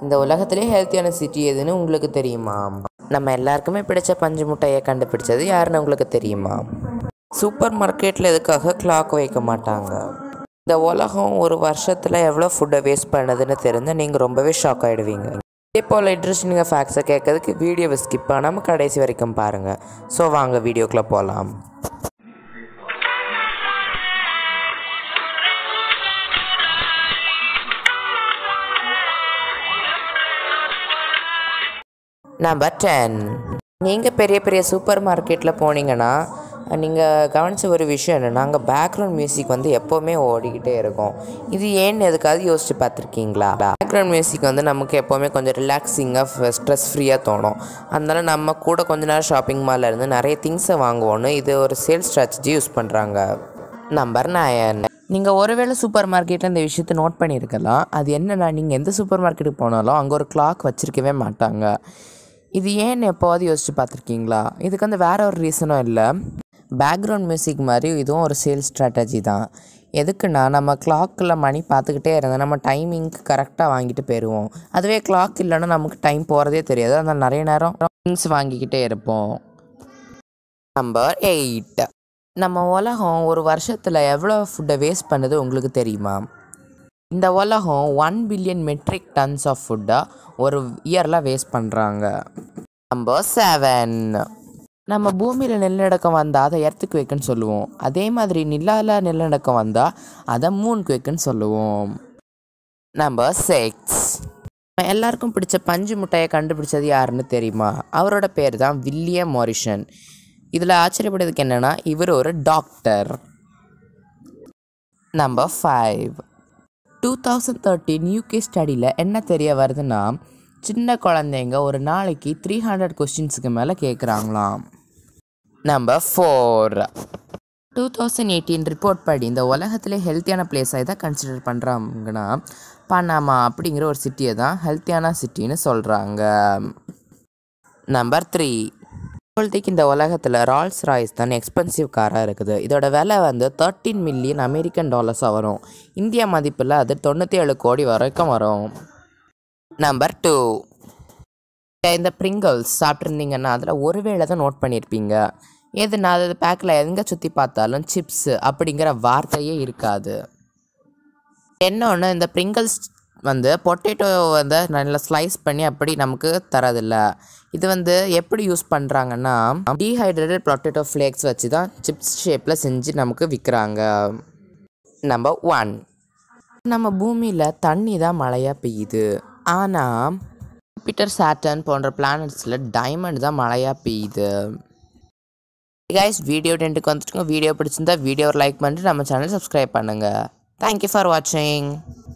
இந்த உலகத்திலே ஹெல்த்தியான சிட்டி எதுன்னு உங்களுக்கு தெரியுமா நம்ம எல்லாருக்குமே பிடிச்ச பஞ்சு முட்டையை கண்டுபிடிச்சது யாருன்னு உங்களுக்கு தெரியுமா சூப்பர் மார்க்கெட்டில் எதுக்காக கிளாக் வைக்க மாட்டாங்க இந்த உலகம் ஒரு வருஷத்தில் எவ்வளோ ஃபுட்டை வேஸ்ட் பண்ணுதுன்னு தெரிஞ்சு நீங்கள் ரொம்பவே ஷாக் ஆகிடுவீங்க இதே போல் இன்ட்ரெஸ்டிங்காக ஃபேக்ட்ஸை கேட்கறதுக்கு வீடியோவை ஸ்கிப் பண்ணாமல் கடைசி வரைக்கும் பாருங்கள் ஸோ வாங்க வீடியோக்குள்ளே போகலாம் நம்பர் டென் நீங்கள் பெரிய பெரிய சூப்பர் மார்க்கெட்டில் போனீங்கன்னா நீங்கள் கவனித்த ஒரு விஷயம் என்னென்னா அங்கே பேக்ரவுண்ட் மியூசிக் வந்து எப்போவுமே ஓடிக்கிட்டே இருக்கும் இது ஏன்னு எதுக்காவது யோசிச்சு பார்த்துருக்கீங்களா பேக்ரவுண்ட் மியூசிக் வந்து நமக்கு எப்போவுமே கொஞ்சம் ரிலாக்ஸிங்காக ஸ்ட்ரெஸ் ஃப்ரீயாக தோணும் அதனால நம்ம கூட கொஞ்ச நேரம் ஷாப்பிங் மாலில் இருந்து நிறைய திங்ஸை வாங்குவோன்னு இது ஒரு சேல்ஸ் ஸ்ட்ராட்டஜி யூஸ் பண்ணுறாங்க நம்பர் நயன் நீங்கள் ஒருவேளை சூப்பர் மார்க்கெட்டில் இந்த விஷயத்தை நோட் பண்ணியிருக்கலாம் அது என்னென்னா நீங்கள் எந்த சூப்பர் மார்க்கெட்டுக்கு போனாலும் அங்கே ஒரு கிளாக் வச்சுருக்கவே மாட்டாங்க இது ஏன்னு எப்போவாது யோசிச்சு பார்த்துருக்கீங்களா இதுக்கு வந்து வேற ஒரு ரீசனும் இல்லை பேக்ரவுண்ட் மியூசிக் மாதிரி இதுவும் ஒரு சேல்ஸ் ஸ்ட்ராட்டஜி தான் எதுக்குன்னா நம்ம கிளாக்கில் மணி பார்த்துக்கிட்டே இருந்தால் நம்ம டைமிங்க்கு கரெக்டாக வாங்கிட்டு போயிடுவோம் அதுவே கிளாக் இல்லைன்னா நமக்கு டைம் போகிறதே தெரியாது அதனால் நிறைய நேரம் திங்ஸ் வாங்கிக்கிட்டே இருப்போம் நம்பர் எயிட் நம்ம உலகம் ஒரு வருஷத்தில் எவ்வளோ ஃபுட்டை வேஸ்ட் பண்ணுது உங்களுக்கு தெரியுமா இந்த உலகம் one billion metric tons of ஃபுட்டை ஒரு இயரில் வேஸ்ட் பண்ணுறாங்க நம்பர் செவன் நம்ம பூமியில் நிலநடுக்கம் வந்தால் அதை எர்த்துக்கு வைக்குன்னு சொல்லுவோம் அதே மாதிரி நிலாவில் நிலநடுக்கம் வந்தால் அதை மூணுக்கு வைக்குன்னு சொல்லுவோம் நம்பர் சிக்ஸ் எல்லாருக்கும் பிடிச்ச பஞ்சு முட்டையை கண்டுபிடிச்சது யாருன்னு தெரியுமா அவரோட பேர் தான் வில்லியம் மோரிஷன் இதில் ஆச்சரியப்படுறதுக்கு என்னென்னா இவர் ஒரு doctor number five two thousand thirteen UK ஸ்டடியில் என்ன தெரிய வருதுன்னா சின்ன குழந்தைங்க ஒரு நாளைக்கு த்ரீ ஹண்ட்ரட் கொஸ்டின்ஸுக்கு மேலே கேட்குறாங்களாம் number four two thousand eighteen report படி இந்த உலகத்திலே ஹெல்த்தியான பிளேஸாக எதை கன்சிடர் பண்ணுறாங்கன்னா பனாமா அப்படிங்கிற ஒரு சிட்டியை தான் ஹெல்த்தியான சிட்டின்னு சொல்கிறாங்க நம்பர் த்ரீ இப்போதைக்கு இந்த உலகத்தில் ரால்ஸ் ராய்ஸ் தான் எக்ஸ்பென்சிவ் காராக இருக்குது இதோட விலை வந்து தேர்ட்டீன் மில்லியன் அமெரிக்கன் டாலர்ஸாக வரும் இந்தியா மதிப்பில் அது தொண்ணூற்றி ஏழு கோடி வரைக்கும் வரும் நம்பர் டூ இந்த ப்ரிங்கிள்ஸ் சாப்பிட்ருந்தீங்கன்னா அதில் ஒரு வேளை தான் நோட் பண்ணியிருப்பீங்க எதுனா அது பேக்கில் எங்கே சுற்றி பார்த்தாலும் சிப்ஸு அப்படிங்கிற வார்த்தையே இருக்காது இன்னொன்று இந்த ப்ரிங்கிள்ஸ் வந்து பொட்டேட்டோ வந்து நல்லா ஸ்லைஸ் பண்ணி அப்படி நமக்கு தரதில்ல இது வந்து எப்படி யூஸ் பண்ணுறாங்கன்னா டீஹைட்ரேட்டட் பொட்டேட்டோ ஃப்ளேக்ஸ் வச்சு தான் சிப்ஸ் ஷேப்பில் செஞ்சு நமக்கு விற்கிறாங்க நம்பர் ஒன் நம்ம பூமியில் தண்ணி தான் மழையாக பெய்யுது ஆனால் ஜூபிட்டர் சாட்டன் போன்ற பிளானட்ஸில் டைமண்ட் தான் மழையாக பெய்யுது கைஸ் வீடியோ டென்ட்டுக்கு வந்துட்டுங்க வீடியோ பிடிச்சிருந்தா வீடியோ லைக் பண்ணிட்டு நம்ம சேனல் சப்ஸ்கிரைப் பண்ணுங்கள் தேங்க்யூ ஃபார் வாட்சிங்